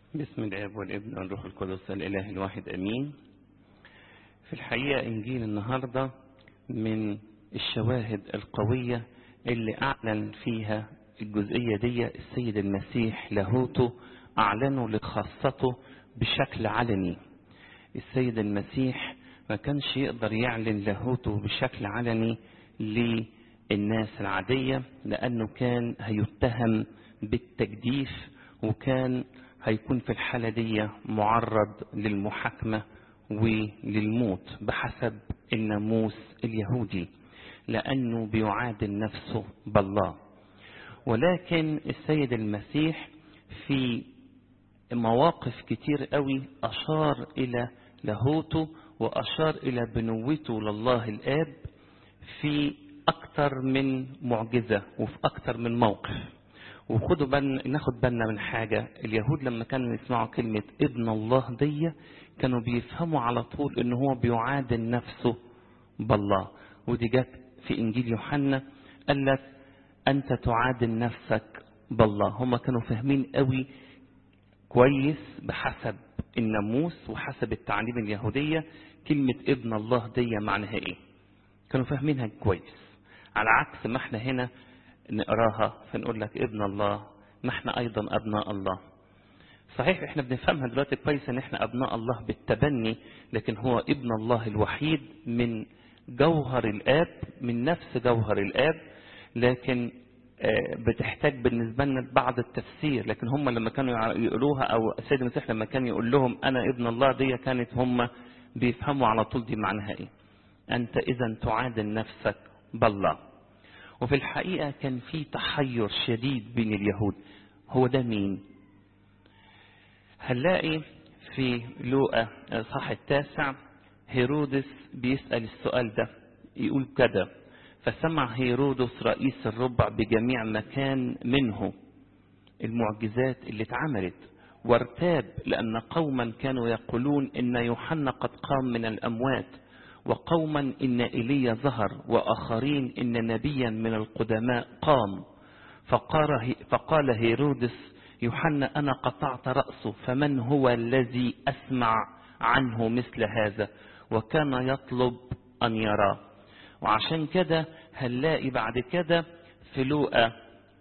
بسم الاب والابن والروح القدس الاله الواحد امين في الحقيقه انجيل النهارده من الشواهد القويه اللي اعلن فيها الجزئيه دي السيد المسيح لاهوته اعلنه لخاصته بشكل علني السيد المسيح ما كانش يقدر يعلن لاهوته بشكل علني للناس العاديه لانه كان هيتهم بالتجديف وكان هيكون في الحالة دي معرض للمحاكمة وللموت بحسب الناموس اليهودي لأنه بيعادل نفسه بالله ولكن السيد المسيح في مواقف كتير قوي أشار إلى لاهوته وأشار إلى بنوته لله الآب في أكثر من معجزة وفي أكثر من موقف وخدوا بالنا ناخد بالنا من حاجة اليهود لما كانوا يسمعوا كلمة ابن الله دي كانوا بيفهموا على طول ان هو بيعادل نفسه بالله ودي جت في انجيل يوحنا قال لك انت تعادل نفسك بالله هم كانوا فاهمين قوي كويس بحسب الناموس وحسب التعليم اليهودية كلمة ابن الله دي معناها ايه كانوا فاهمينها كويس على عكس ما احنا هنا نقراها فنقول لك ابن الله ما احنا ايضا ابناء الله صحيح احنا بنفهمها دلوقتي كويس ان احنا ابناء الله بالتبني لكن هو ابن الله الوحيد من جوهر الاب من نفس جوهر الاب لكن بتحتاج بالنسبه لنا بعض التفسير لكن هم لما كانوا يقولوها او السيد المسيح لما كان يقول لهم انا ابن الله دي كانت هم بيفهموا على طول دي معناها ايه انت اذا تعادل نفسك بالله وفي الحقيقة كان في تحير شديد بين اليهود هو ده مين هنلاقي في لوقا صح التاسع هيرودس بيسأل السؤال ده يقول كده فسمع هيرودس رئيس الربع بجميع مكان منه المعجزات اللي اتعملت وارتاب لأن قوما كانوا يقولون إن يوحنا قد قام من الأموات وقوما إن إيليا ظهر وآخرين إن نبيا من القدماء قام فقال, فقال هيرودس يوحنا أنا قطعت رأسه فمن هو الذي أسمع عنه مثل هذا وكان يطلب أن يراه وعشان كده هنلاقي بعد كده في لوقا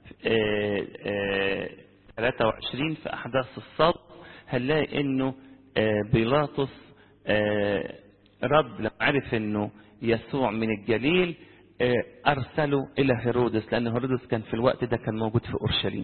23 في أحداث الصوت هنلاقي إنه بيلاطس رد لما عرف انه يسوع من الجليل ارسله الى هيرودس لان هيرودس كان في الوقت ده كان موجود في اورشليم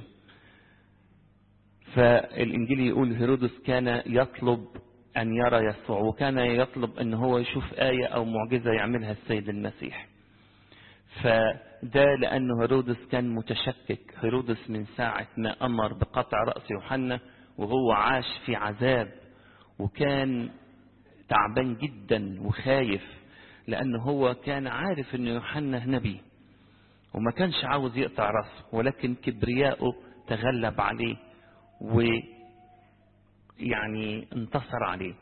فالانجيل يقول هيرودس كان يطلب ان يرى يسوع وكان يطلب ان هو يشوف ايه او معجزه يعملها السيد المسيح فده لانه هيرودس كان متشكك هيرودس من ساعه ما امر بقطع راس يوحنا وهو عاش في عذاب وكان تعبان جدا وخايف لأنه هو كان عارف أن يوحنا نبي وما كانش عاوز يقطع راسه ولكن كبرياءه تغلب عليه ويعني انتصر عليه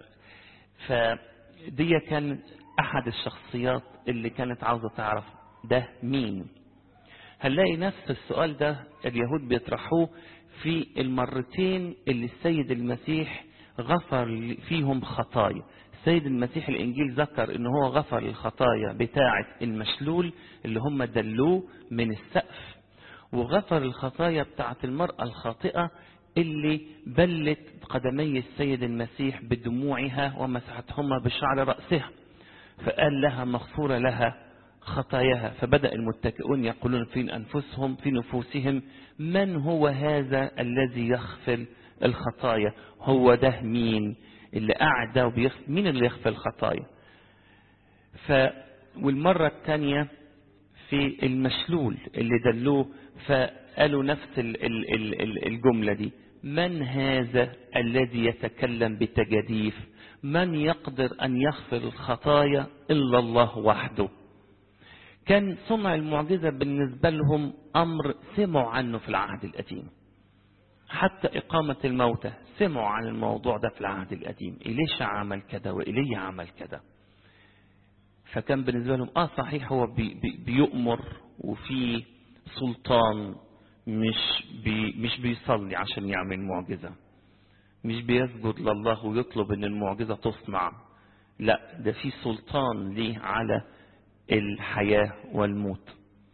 فدي كان أحد الشخصيات اللي كانت عاوزة تعرف ده مين هنلاقي نفس السؤال ده اليهود بيطرحوه في المرتين اللي السيد المسيح غفر فيهم خطايا السيد المسيح الانجيل ذكر ان هو غفر الخطايا بتاعه المشلول اللي هم دلوه من السقف وغفر الخطايا بتاعه المراه الخاطئه اللي بلت قدمي السيد المسيح بدموعها ومسحتهما بشعر راسها فقال لها مغفوره لها خطاياها فبدا المتكئون يقولون في انفسهم في نفوسهم من هو هذا الذي يغفر الخطايا هو ده مين اللي قاعد ده وبيخ... مين اللي يخفي الخطايا ف والمرة الثانية في المشلول اللي دلوه فقالوا نفس ال... ال... ال... الجملة دي من هذا الذي يتكلم بتجاديف من يقدر أن يغفر الخطايا إلا الله وحده كان صنع المعجزة بالنسبة لهم أمر سمعوا عنه في العهد القديم حتى إقامة الموتى سمعوا عن الموضوع ده في العهد القديم إليشا عمل كده وإيليا عمل كده فكان بالنسبة لهم آه صحيح هو بي بي بيؤمر وفي سلطان مش بي مش بيصلي عشان يعمل معجزة مش بيسجد لله ويطلب ان المعجزة تصنع لا ده في سلطان ليه على الحياة والموت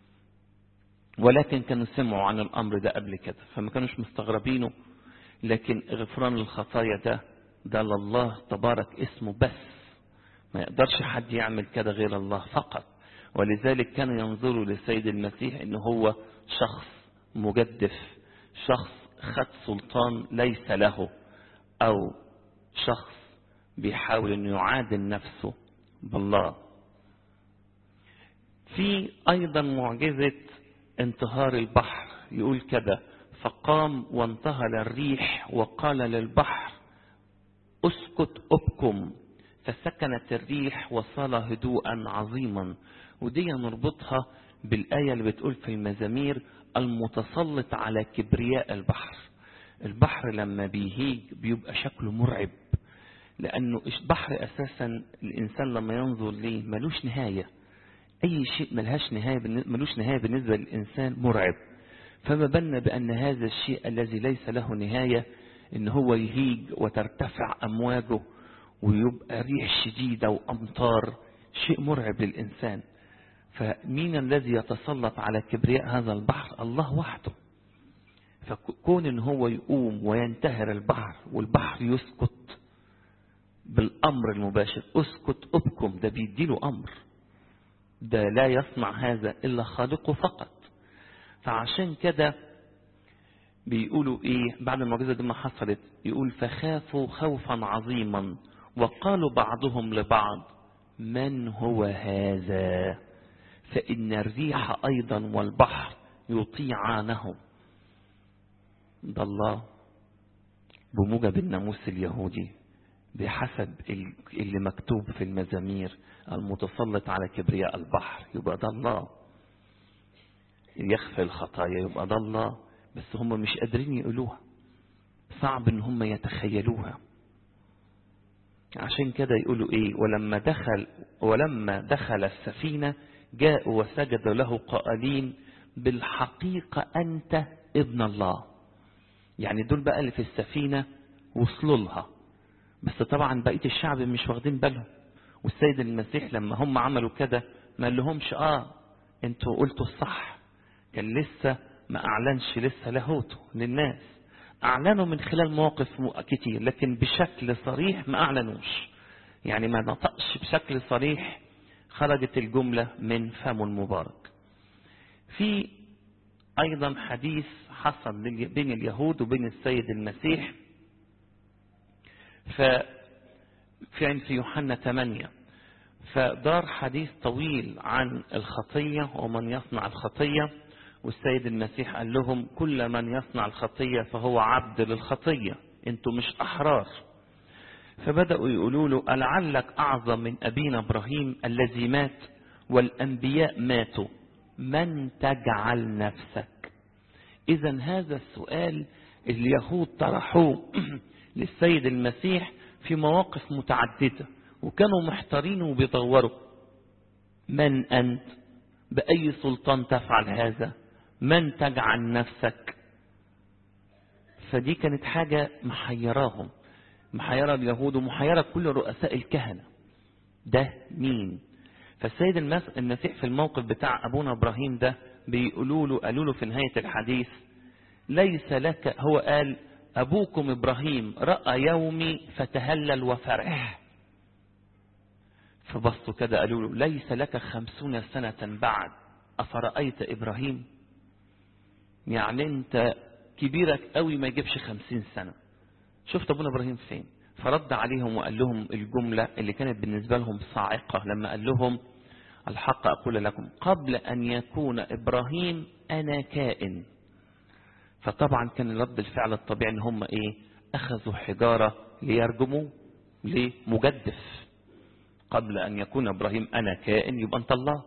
ولكن كانوا سمعوا عن الأمر ده قبل كده فما كانوش مستغربينه لكن غفران الخطايا ده ده لله تبارك اسمه بس ما يقدرش حد يعمل كده غير الله فقط ولذلك كانوا ينظروا للسيد المسيح ان هو شخص مجدف شخص خد سلطان ليس له او شخص بيحاول انه يعادل نفسه بالله في ايضا معجزة انتهار البحر يقول كده فقام وانتهر الريح وقال للبحر اسكت ابكم فسكنت الريح وصال هدوءا عظيما ودي نربطها بالآية اللي بتقول في المزامير المتسلط على كبرياء البحر البحر لما بيهيج بيبقى شكله مرعب لأنه البحر أساسا الإنسان لما ينظر ليه ملوش نهاية أي شيء ملهاش نهاية ملوش نهاية بالنسبة للإنسان مرعب فما بالنا بأن هذا الشيء الذي ليس له نهاية إن هو يهيج وترتفع أمواجه ويبقى ريح شديدة وأمطار شيء مرعب للإنسان فمين الذي يتسلط على كبرياء هذا البحر الله وحده فكون ان هو يقوم وينتهر البحر والبحر يسكت بالامر المباشر اسكت ابكم ده بيديله امر ده لا يصنع هذا الا خالقه فقط فعشان كده بيقولوا ايه بعد المعجزه دي ما حصلت يقول فخافوا خوفا عظيما وقالوا بعضهم لبعض من هو هذا فإن الريح أيضا والبحر يطيعانه ده الله بموجب الناموس اليهودي بحسب اللي مكتوب في المزامير المتسلط على كبرياء البحر يبقى ده الله يخفي الخطايا يبقى ده الله بس هم مش قادرين يقولوها صعب ان هم يتخيلوها عشان كده يقولوا ايه ولما دخل ولما دخل السفينة جاءوا وسجدوا له قائلين بالحقيقة أنت ابن الله يعني دول بقى اللي في السفينة وصلوا لها بس طبعا بقية الشعب مش واخدين بالهم والسيد المسيح لما هم عملوا كده ما لهمش اه انتوا قلتوا الصح كان لسه ما اعلنش لسه لاهوته للناس اعلنوا من خلال مواقف كتير لكن بشكل صريح ما اعلنوش يعني ما نطقش بشكل صريح خرجت الجملة من فم المبارك في ايضا حديث حصل بين اليهود وبين السيد المسيح ف في في يوحنا 8 فدار حديث طويل عن الخطية ومن يصنع الخطية والسيد المسيح قال لهم كل من يصنع الخطية فهو عبد للخطية انتوا مش أحرار فبدأوا يقولوا له ألعلك أعظم من أبينا إبراهيم الذي مات والأنبياء ماتوا من تجعل نفسك إذا هذا السؤال اليهود طرحوه للسيد المسيح في مواقف متعددة وكانوا محتارين وبيدوروا من أنت بأي سلطان تفعل هذا من تجعل نفسك فدي كانت حاجة محيراهم محيرة اليهود ومحيرة كل رؤساء الكهنة ده مين فالسيد المسيح في الموقف بتاع أبونا إبراهيم ده بيقولوا له قالوا له في نهاية الحديث ليس لك هو قال أبوكم إبراهيم رأى يومي فتهلل وفرح فبصوا كده قالوا له ليس لك خمسون سنة بعد أفرأيت إبراهيم يعني أنت كبيرك قوي ما يجيبش خمسين سنة شفت أبونا إبراهيم فين فرد عليهم وقال لهم الجملة اللي كانت بالنسبة لهم صاعقة لما قال لهم الحق أقول لكم قبل أن يكون إبراهيم أنا كائن فطبعا كان رد الفعل الطبيعي ان هم ايه اخذوا حجارة ليرجموا ليه مجدف قبل ان يكون ابراهيم انا كائن يبقى انت الله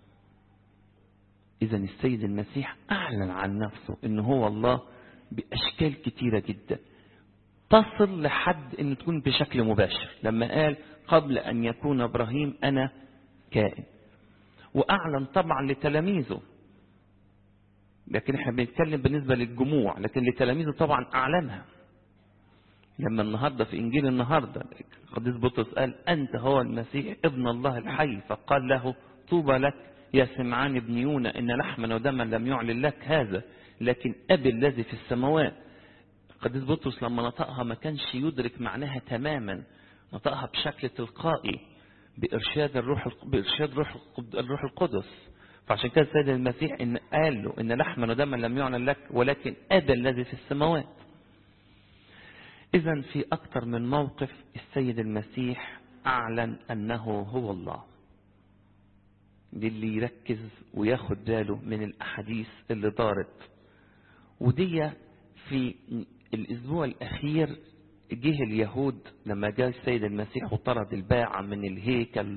اذا السيد المسيح اعلن عن نفسه ان هو الله باشكال كتيرة جدا تصل لحد ان تكون بشكل مباشر لما قال قبل ان يكون ابراهيم انا كائن واعلن طبعا لتلاميذه لكن احنا بنتكلم بالنسبة للجموع لكن لتلاميذه طبعا اعلنها لما النهاردة في إنجيل النهاردة القديس بطرس قال أنت هو المسيح ابن الله الحي فقال له طوبى لك يا سمعان ابن يونا إن لحما ودما لم يعلن لك هذا لكن أبي الذي في السماوات القديس بطرس لما نطقها ما كانش يدرك معناها تماما نطقها بشكل تلقائي بإرشاد الروح بإرشاد روح الروح القدس فعشان كده السيد المسيح إن قال له إن لحما ودما لم يعلن لك ولكن أبا الذي في السماوات إذا في أكثر من موقف السيد المسيح أعلن أنه هو الله للي يركز وياخد باله من الأحاديث اللي دارت ودي في الأسبوع الأخير جه اليهود لما جاء السيد المسيح وطرد الباعة من الهيكل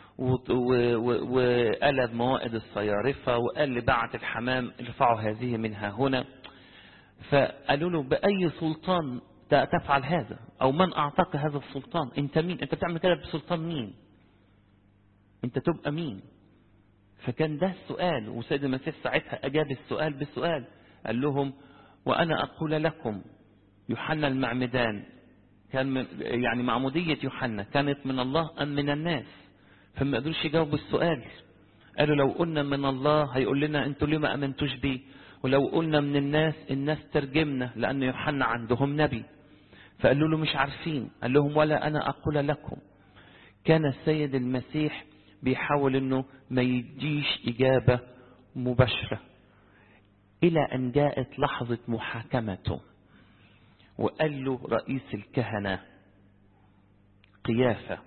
وقلب موائد الصيارفة وقال لباعة الحمام ارفعوا هذه منها هنا فقالوا له بأي سلطان تفعل هذا أو من أعطاك هذا السلطان أنت مين أنت بتعمل كده بسلطان مين أنت تبقى مين فكان ده السؤال وسيد المسيح ساعتها أجاب السؤال بالسؤال قال لهم وأنا أقول لكم يوحنا المعمدان كان من يعني معمودية يوحنا كانت من الله أم من الناس فما قدروش يجاوبوا السؤال قالوا لو قلنا من الله هيقول لنا انتوا ليه ما امنتوش بيه ولو قلنا من الناس الناس ترجمنا لأن يوحنا عندهم نبي فقالوا له مش عارفين قال لهم ولا أنا أقول لكم كان السيد المسيح بيحاول أنه ما يديش إجابة مباشرة إلى أن جاءت لحظة محاكمته وقال له رئيس الكهنة قيافة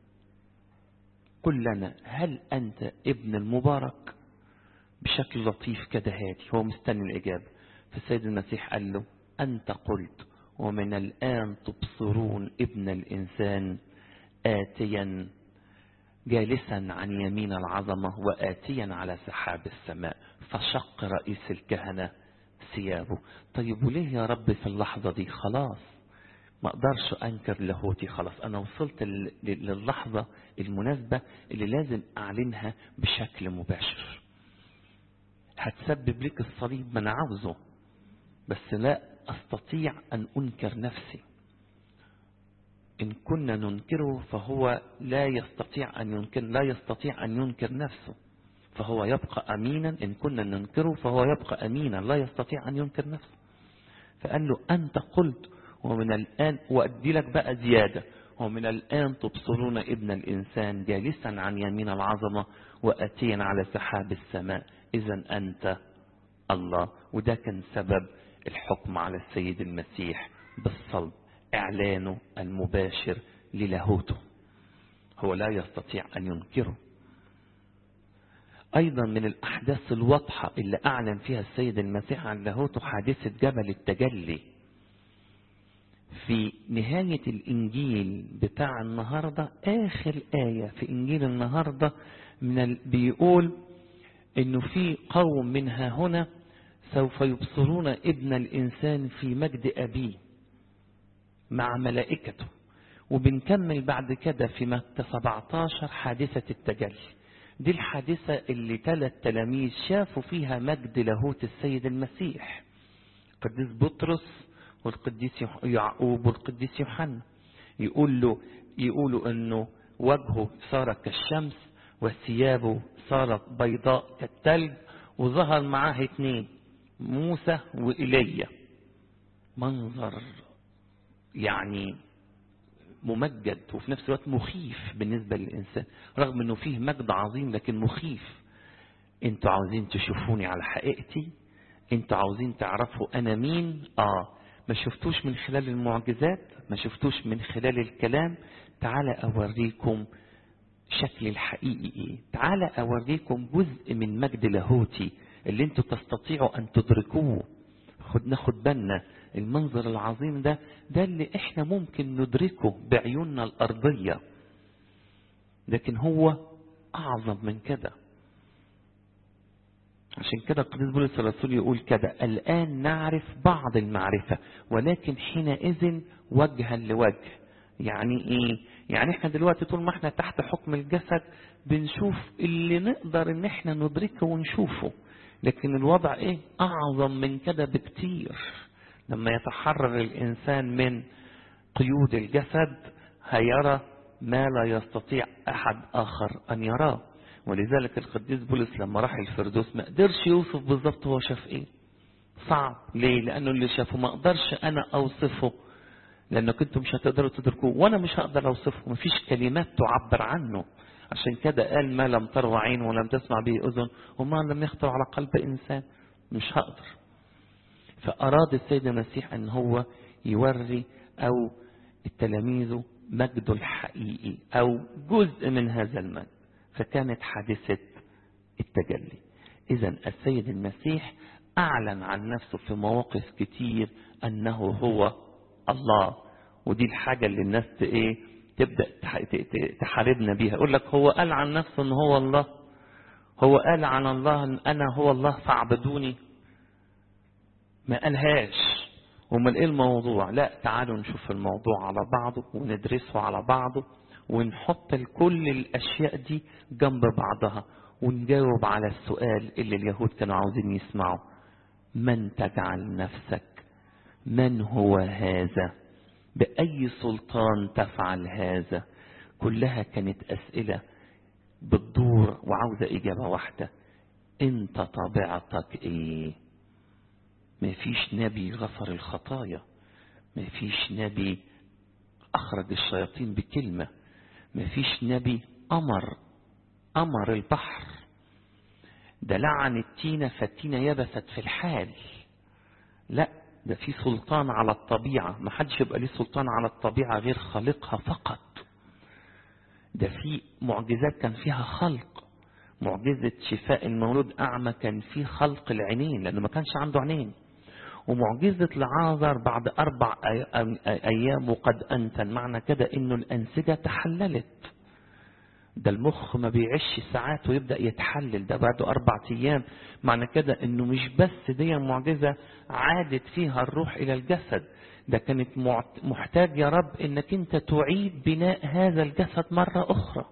قل لنا هل أنت ابن المبارك بشكل لطيف كده هادي هو مستني الإجابة فالسيد المسيح قال له أنت قلت ومن الآن تبصرون ابن الإنسان آتيا جالسا عن يمين العظمة وآتيا على سحاب السماء فشق رئيس الكهنة ثيابه طيب وليه يا رب في اللحظة دي خلاص ما اقدرش انكر لاهوتي خلاص انا وصلت للحظة المناسبة اللي لازم اعلنها بشكل مباشر هتسبب لك الصليب ما انا عاوزه بس لا استطيع ان انكر نفسي ان كنا ننكره فهو لا يستطيع ان ينكر لا يستطيع ان ينكر نفسه فهو يبقى امينا ان كنا ننكره فهو يبقى امينا لا يستطيع ان ينكر نفسه فقال له انت قلت ومن الان وادي لك بقى زياده ومن الآن تبصرون ابن الإنسان جالسا عن يمين العظمة وأتيا على سحاب السماء إذا أنت الله وده كان سبب الحكم على السيد المسيح بالصلب إعلانه المباشر للاهوته هو لا يستطيع أن ينكره أيضا من الأحداث الواضحة اللي أعلن فيها السيد المسيح عن لاهوته حادثة جبل التجلي في نهاية الإنجيل بتاع النهاردة آخر آية في إنجيل النهاردة من ال... بيقول إنه في قوم منها هنا سوف يبصرون ابن الإنسان في مجد أبيه مع ملائكته وبنكمل بعد كده في متى 17 حادثة التجلي دي الحادثة اللي ثلاث تلاميذ شافوا فيها مجد لاهوت السيد المسيح القديس بطرس والقديس يعقوب والقديس يوحنا يقول له يقولوا انه وجهه صار كالشمس وثيابه صارت بيضاء كالثلج وظهر معاه اتنين موسى وإيليا منظر يعني ممجد وفي نفس الوقت مخيف بالنسبة للإنسان رغم أنه فيه مجد عظيم لكن مخيف انتوا عاوزين تشوفوني على حقيقتي انتوا عاوزين تعرفوا أنا مين آه ما شفتوش من خلال المعجزات ما شفتوش من خلال الكلام تعالى أوريكم شكل الحقيقي ايه تعالى أوريكم جزء من مجد لاهوتي اللي انتوا تستطيعوا أن تدركوه خد ناخد بالنا المنظر العظيم ده ده اللي احنا ممكن ندركه بعيوننا الأرضية لكن هو أعظم من كده عشان كده القديس بولس الرسول يقول كده الآن نعرف بعض المعرفة ولكن حينئذ وجها لوجه يعني ايه يعني احنا دلوقتي طول ما احنا تحت حكم الجسد بنشوف اللي نقدر ان احنا ندركه ونشوفه لكن الوضع ايه اعظم من كده بكتير لما يتحرر الانسان من قيود الجسد هيرى ما لا يستطيع أحد آخر أن يراه ولذلك القديس بولس لما راح الفردوس ما قدرش يوصف بالظبط هو شاف ايه صعب ليه لأنه اللي شافه ما أقدرش أنا أوصفه لأنك أنتم مش هتقدروا تدركوه وأنا مش هقدر أوصفه مفيش كلمات تعبر عنه عشان كده قال ما لم تروى عين ولم تسمع به أذن وما لم يخطر على قلب إنسان مش هقدر فأراد السيد المسيح أن هو يوري أو التلاميذ مجده الحقيقي أو جزء من هذا المجد فكانت حادثة التجلي إذا السيد المسيح أعلن عن نفسه في مواقف كتير أنه هو الله ودي الحاجة اللي الناس إيه تبدأ تحاربنا بيها يقول لك هو قال عن نفسه أنه هو الله هو قال عن الله أن أنا هو الله فاعبدوني ما قالهاش امال ايه الموضوع لا تعالوا نشوف الموضوع على بعضه وندرسه على بعضه ونحط كل الاشياء دي جنب بعضها ونجاوب على السؤال اللي اليهود كانوا عاوزين يسمعوا من تجعل نفسك من هو هذا باي سلطان تفعل هذا كلها كانت اسئله بتدور وعاوزه اجابه واحده انت طبيعتك ايه ما فيش نبي غفر الخطايا ما فيش نبي أخرج الشياطين بكلمة ما فيش نبي أمر أمر البحر ده لعن التينة فالتينة يبست في الحال لا ده في سلطان على الطبيعة ما حدش يبقى ليه سلطان على الطبيعة غير خالقها فقط ده في معجزات كان فيها خلق معجزة شفاء المولود أعمى كان فيه خلق العينين لأنه ما كانش عنده عينين ومعجزة لعازر بعد أربع أيام وقد أنتن معنى كده إنه الأنسجة تحللت ده المخ ما بيعيش ساعات ويبدأ يتحلل ده بعده أربع أيام معنى كده إنه مش بس دي معجزة عادت فيها الروح إلى الجسد ده كانت محتاج يا رب إنك أنت تعيد بناء هذا الجسد مرة أخرى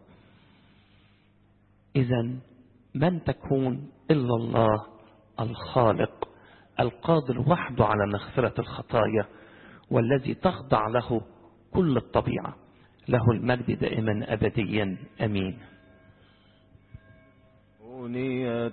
إذا من تكون إلا الله الخالق القادر وحده على مغفرة الخطايا والذي تخضع له كل الطبيعة له المجد دائما أبديا أمين أغنية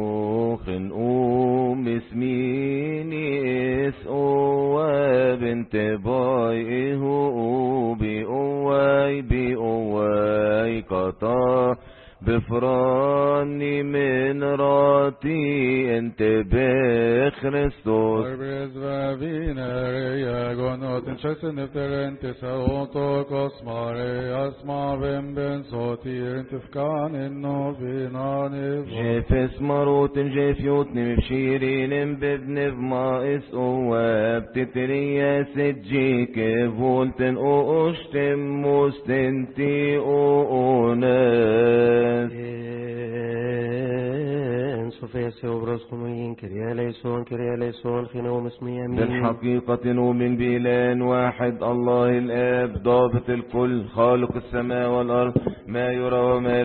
خنقوم اسميني اس أوا بنت باي هو بي أواي بي أواي قطا بفراني من راتي انت بخريستوس Arbres vaviner iagonot in chesen efterentes autokos mareas mavem ben sotir tifkan in novinan جيفس مروت جيفيوتني بشيرين ببنف ما اس اواب تتريا سجيك فولتن او اشتم مستنتي او اوناس En Sofía se obras como en Kiria Leison, Kiria Leison, Gino Mesmi Amin. بالحقيقة نؤمن بإله واحد الله الآب ضابط الكل خالق السماء والأرض ما يرى وما